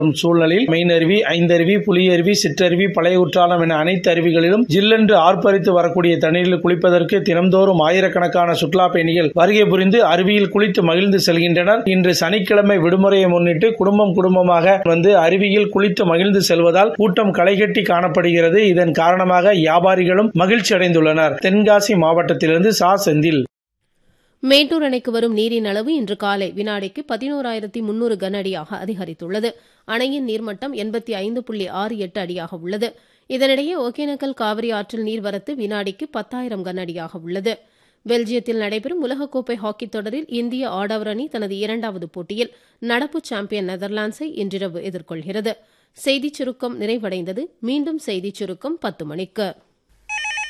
வரும் சூழ்நிலையில் மெயினருவி ஐந்தருவி புலியருவி சிற்றருவி பழைய குற்றாலம் என அனைத்து அருவிகளிலும் ஜில்லென்று ஆர்ப்பரித்து வரக்கூடிய தண்ணீரில் குளிப்பதற்கு தினம்தோறும் ஆயிரக்கணக்கான சுற்றுலா பயணிகள் வருகை புரிந்து அருவியில் குளித்து மகிழ்ந்து செல்கின்றனர் இன்று சனிக்கிழமை விடுமுறையை முன்னிட்டு குடும்பம் குடும்பமாக வந்து அருவியில் குளித்து மகிழ்ந்து செல்வதால் கூட்டம் களைகட்டி காணப்படுகிறது இதன் காரணமாக வியாபாரிகளும் மகிழ்ச்சி அடைந்துள்ளனர் தென்காசி மாவட்டத்திலிருந்து சா செந்தில் மேட்டூர் அணைக்கு வரும் நீரின் அளவு இன்று காலை வினாடிக்கு பதினோராயிரத்தி முன்னூறு கன அடியாக அதிகரித்துள்ளது அணையின் நீர்மட்டம் எண்பத்தி ஐந்து புள்ளி ஆறு எட்டு அடியாக உள்ளது இதனிடையே ஒகேனக்கல் காவிரி ஆற்றில் நீர்வரத்து வினாடிக்கு பத்தாயிரம் கன அடியாக உள்ளது பெல்ஜியத்தில் நடைபெறும் உலகக்கோப்பை ஹாக்கி தொடரில் இந்திய ஆடவர் அணி தனது இரண்டாவது போட்டியில் நடப்பு சாம்பியன் நெதர்லாந்ட்ஸை இன்றிரவு எதிர்கொள்கிறது செய்திச் சுருக்கம் நிறைவடைந்தது மீண்டும் செய்திச் சுருக்கம் பத்து மணிக்கு